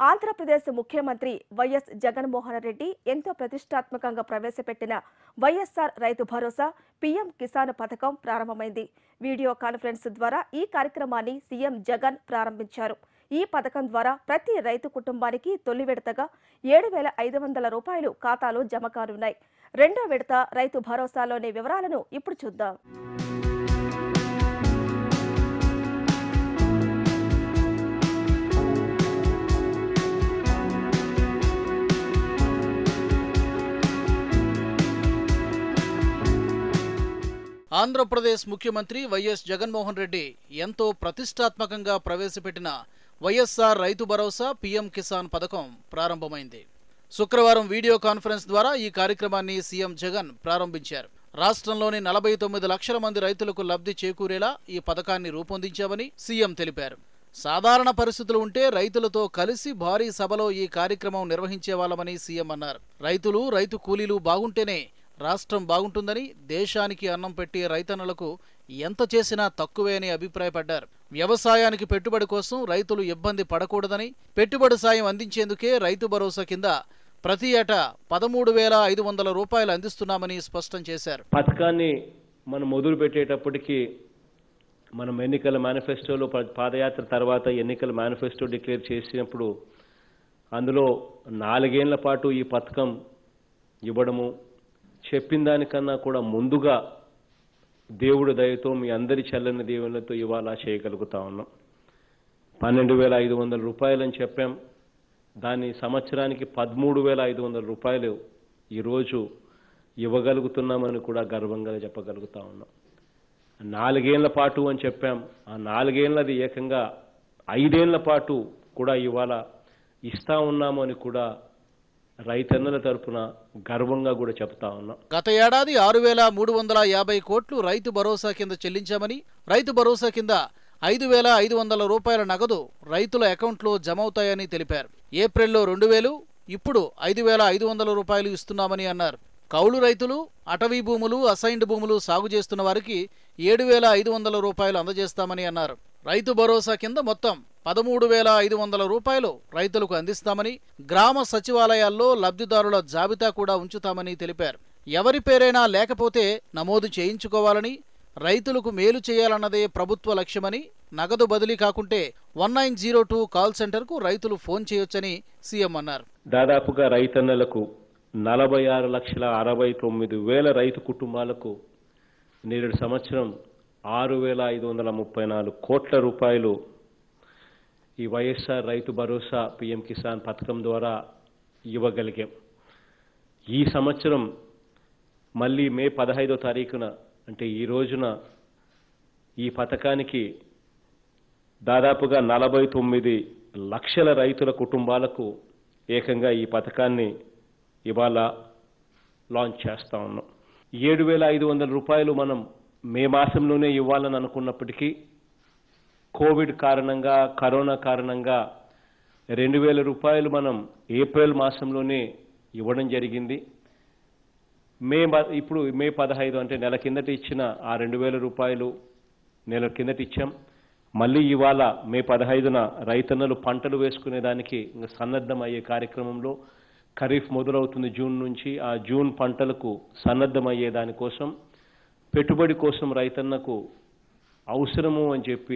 ఆంధ్రప్రదేశ్ ముఖ్యమంత్రి వైఎస్ జగన్మోహన్ రెడ్డి ఎంతో ప్రతిష్టాత్మకంగా ప్రవేశపెట్టిన వైఎస్ఆర్ రైతు భరోసా పీఎం కిసాన్ పథకం ప్రారంభమైంది వీడియో కాన్ఫరెన్స్ ద్వారా ఈ కార్యక్రమాన్ని సీఎం జగన్ ప్రారంభించారు ఈ పథకం ద్వారా ప్రతి రైతు కుటుంబానికి తొలి విడతగా ఏడు వేల ఐదు వందల రూపాయలు ఖాతాలో జమ కానున్నాయి రెండో విడత రైతు భరోసాలోని వివరాలను ఇప్పుడు చూద్దాం ఆంధ్రప్రదేశ్ ముఖ్యమంత్రి వైఎస్ జగన్మోహన్ రెడ్డి ఎంతో ప్రతిష్టాత్మకంగా ప్రవేశపెట్టిన వైఎస్ఆర్ రైతు భరోసా పీఎం కిసాన్ పథకం ప్రారంభమైంది శుక్రవారం వీడియో కాన్ఫరెన్స్ ద్వారా ఈ కార్యక్రమాన్ని సీఎం జగన్ ప్రారంభించారు రాష్ట్రంలోని నలభై తొమ్మిది లక్షల మంది రైతులకు లబ్ధి చేకూరేలా ఈ పథకాన్ని రూపొందించామని సీఎం తెలిపారు సాధారణ పరిస్థితులు ఉంటే రైతులతో కలిసి భారీ సభలో ఈ కార్యక్రమం నిర్వహించేవాళ్ళమని సీఎం అన్నారు రైతులు రైతు కూలీలు బాగుంటేనే రాష్ట్రం బాగుంటుందని దేశానికి అన్నం పెట్టే రైతన్నలకు ఎంత చేసినా తక్కువే అని అభిప్రాయపడ్డారు వ్యవసాయానికి పెట్టుబడి కోసం రైతులు ఇబ్బంది పడకూడదని పెట్టుబడి సాయం అందించేందుకే రైతు భరోసా కింద ప్రతి ఏటా పదమూడు వేల ఐదు వందల రూపాయలు అందిస్తున్నామని స్పష్టం చేశారు పథకాన్ని మనం మొదలు పెట్టేటప్పటికి మనం ఎన్నికల మేనిఫెస్టోలో ప- పాదయాత్ర తర్వాత ఎన్నికల మేనిఫెస్టో డిక్లేర్ చేసినప్పుడు అందులో నాలుగేళ్ల పాటు ఈ పథకం ఇవ్వడము చెప్పిన దానికన్నా కూడా ముందుగా దేవుడు దయతో మీ అందరి చల్లని దేవుళ్ళతో ఇవాళ చేయగలుగుతా ఉన్నాం పన్నెండు వేల ఐదు వందల రూపాయలని చెప్పాం దాన్ని సంవత్సరానికి పదమూడు వేల ఐదు వందల రూపాయలు ఈరోజు ఇవ్వగలుగుతున్నామని కూడా గర్వంగా చెప్పగలుగుతా ఉన్నాం నాలుగేళ్ల పాటు అని చెప్పాం ఆ నాలుగేళ్లది ఏకంగా ఐదేళ్ల పాటు కూడా ఇవాళ ఇస్తా ఉన్నామని కూడా రైతన్నల తరపున గర్వంగా కూడా చెప్తా ఉన్నాం గత ఏడాది ఆరు వేల మూడు వందల యాభై కోట్లు రైతు భరోసా కింద చెల్లించామని రైతు భరోసా కింద ఐదు వేల ఐదు వందల రూపాయల నగదు రైతుల అకౌంట్లో జమ అవుతాయని తెలిపారు ఏప్రిల్లో రెండు వేలు ఇప్పుడు ఐదు వేల ఐదు వందల రూపాయలు ఇస్తున్నామని అన్నారు కౌలు రైతులు అటవీ భూములు అసైన్డ్ భూములు సాగు చేస్తున్న వారికి ఏడు వేల ఐదు వందల రూపాయలు అందజేస్తామని అన్నారు రైతు భరోసా కింద మొత్తం పదమూడు వేల ఐదు వందల రూపాయలు రైతులకు అందిస్తామని గ్రామ సచివాలయాల్లో లబ్ధిదారుల జాబితా కూడా ఉంచుతామని తెలిపారు ఎవరి పేరైనా లేకపోతే నమోదు చేయించుకోవాలని రైతులకు మేలు చేయాలన్నదే ప్రభుత్వ లక్ష్యమని నగదు బదిలీ కాకుంటే one nine zero two call సెంటర్కు రైతులు ఫోన్ చేయొచ్చని సీఎం అన్నారు దాదాపుగా రైతన్నలకు నలభై ఆరు లక్షల అరవై తొమ్మిది వేల రైతు కుటుంబాలకు నేడు సంవత్సరం ఆరు వేల ఐదు వందల ముప్పై నాలుగు కోట్ల రూపాయలు ఈ వైఎస్ఆర్ రైతు భరోసా పిఎం కిసాన్ పథకం ద్వారా ఇవ్వగలిగాం ఈ సంవత్సరం మళ్ళీ మే పదహైదో తారీఖున అంటే ఈ రోజున ఈ పథకానికి దాదాపుగా నలభై తొమ్మిది లక్షల రైతుల కుటుంబాలకు ఏకంగా ఈ పథకాన్ని ఇవాళ లాంచ్ చేస్తా ఉన్నాం ఏడు వేల ఐదు వందల రూపాయలు మనం మే మాసంలోనే ఇవ్వాలని అనుకున్నప్పటికీ కోవిడ్ కారణంగా కరోనా కారణంగా రెండు వేల రూపాయలు మనం ఏప్రిల్ మాసంలోనే ఇవ్వడం జరిగింది మే మ- ఇప్పుడు మే పదహైదు అంటే నెల కిందట ఇచ్చిన ఆ రెండు వేల రూపాయలు నెల కిందట ఇచ్చాం మళ్ళీ ఇవాళ మే పదహైదున రైతన్నలు పంటలు వేసుకునే దానికి ఇంకా సన్నద్ధం అయ్యే కార్యక్రమంలో ఖరీఫ్ మొదలవుతుంది జూన్ నుంచి ఆ జూన్ పంటలకు సన్నద్ధం అయ్యే దానికోసం పెట్టుబడి కోసం రైతన్నకు అవసరము అని చెప్పి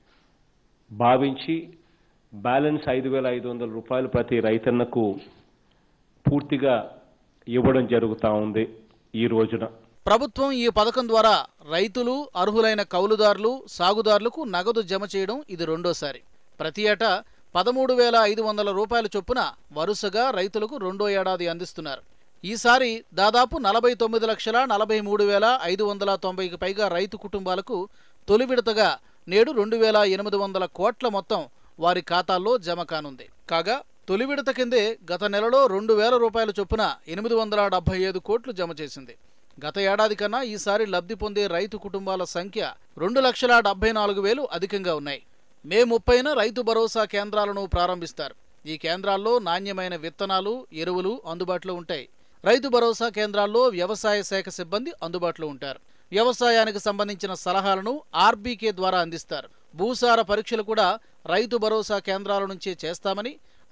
భావించి బ్యాలెన్స్ ఐదు వేల ఐదు వందల రూపాయలు ప్రతి రైతన్నకు పూర్తిగా ఇవ్వడం జరుగుతూ ఉంది ఈ రోజున ప్రభుత్వం ఈ పథకం ద్వారా రైతులు అర్హులైన కౌలుదారులు సాగుదారులకు నగదు జమ చేయడం ఇది రెండోసారి ప్రతి ఏటా పదమూడు వేల ఐదు వందల రూపాయల చొప్పున వరుసగా రైతులకు రెండో ఏడాది అందిస్తున్నారు ఈసారి దాదాపు నలభై తొమ్మిది లక్షల నలభై మూడు వేల ఐదు వందల తొంభైకి పైగా రైతు కుటుంబాలకు తొలి విడతగా నేడు రెండు వేల ఎనిమిది వందల కోట్ల మొత్తం వారి ఖాతాల్లో జమ కానుంది కాగా తొలి విడత కిందే గత నెలలో రెండు వేల రూపాయల చొప్పున ఎనిమిది వందల డెబ్బై ఐదు కోట్లు జమ చేసింది గత ఏడాది కన్నా ఈసారి లబ్ధి పొందే రైతు కుటుంబాల సంఖ్య రెండు లక్షల డెబ్బై నాలుగు వేలు అధికంగా ఉన్నాయి మే ముప్పైన రైతు భరోసా కేంద్రాలను ప్రారంభిస్తారు ఈ కేంద్రాల్లో నాణ్యమైన విత్తనాలు ఎరువులు అందుబాటులో ఉంటాయి రైతు భరోసా కేంద్రాల్లో వ్యవసాయ శాఖ సిబ్బంది అందుబాటులో ఉంటారు వ్యవసాయానికి సంబంధించిన సలహాలను ఆర్బీకే ద్వారా అందిస్తారు భూసార పరీక్షలు కూడా రైతు భరోసా కేంద్రాల నుంచే చేస్తామని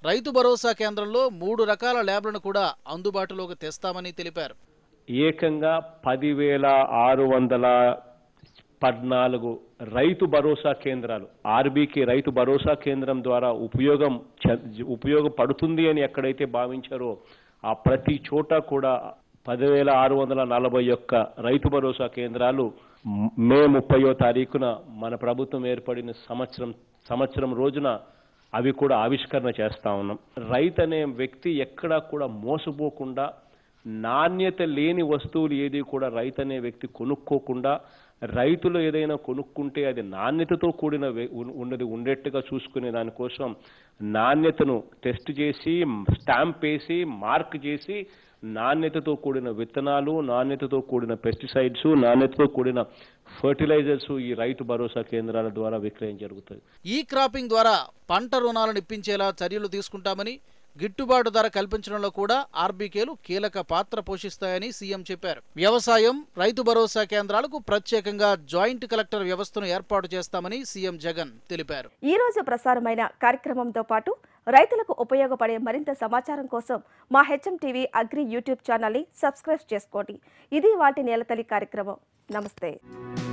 రైతు భరోసా కేంద్రంలో మూడు రకాల ల్యాబ్లను కూడా అందుబాటులోకి తెస్తామని తెలిపారు ఏకంగా పదివేల ఆరు వందల పద్నాలుగు రైతు భరోసా కేంద్రాలు ఆర్బీకి రైతు భరోసా కేంద్రం ద్వారా ఉపయోగం చ- ఉపయోగపడుతుంది అని ఎక్కడైతే భావించారో ఆ ప్రతి చోట కూడా పదివేల ఆరు వందల నలభై ఒక్క రైతు భరోసా కేంద్రాలు మ్- మే ముప్పయో తారీఖున మన ప్రభుత్వం ఏర్పడిన సంవత్సరం సంవత్సరం రోజున అవి కూడా ఆవిష్కరణ చేస్తా ఉన్నాం రైతు అనే వ్యక్తి ఎక్కడా కూడా మోసపోకుండా నాణ్యత లేని వస్తువులు ఏది కూడా రైతు అనే వ్యక్తి కొనుక్కోకుండా రైతులు ఏదైనా కొనుక్కుంటే అది నాణ్యతతో కూడిన వే- ఉన్- ఉన్నది ఉండేట్టుగా చూసుకునే దానికోసం నాణ్యతను టెస్ట్ చేసి స్టాంప్ వేసి మార్క్ చేసి నాణ్యతతో కూడిన విత్తనాలు నాణ్యతతో కూడిన పెస్టిసైడ్స్ నాణ్యతతో కూడిన ఫర్టిలైజర్స్ ఈ రైతు భరోసా కేంద్రాల ద్వారా విక్రయం జరుగుతుంది ఈ క్రాపింగ్ ద్వారా పంట రుణాలను ఇప్పించేలా చర్యలు తీసుకుంటామని గిట్టుబాటు ధర కల్పించడంలో కూడా ఆర్బీకేలు కీలక పాత్ర పోషిస్తాయని సీఎం చెప్పారు వ్యవసాయం రైతు భరోసా కేంద్రాలకు ప్రత్యేకంగా జాయింట్ కలెక్టర్ వ్యవస్థను ఏర్పాటు చేస్తామని సీఎం జగన్ తెలిపారు ఈ రోజు ప్రసారమైన కార్యక్రమంతో పాటు రైతులకు ఉపయోగపడే మరింత సమాచారం కోసం మా హెచ్ఎం టీవీ అగ్రి యూట్యూబ్ ఛానల్ని సబ్స్క్రైబ్ చేసుకోండి ఇది వాటి నేలతల్లి కార్యక్రమం నమస్తే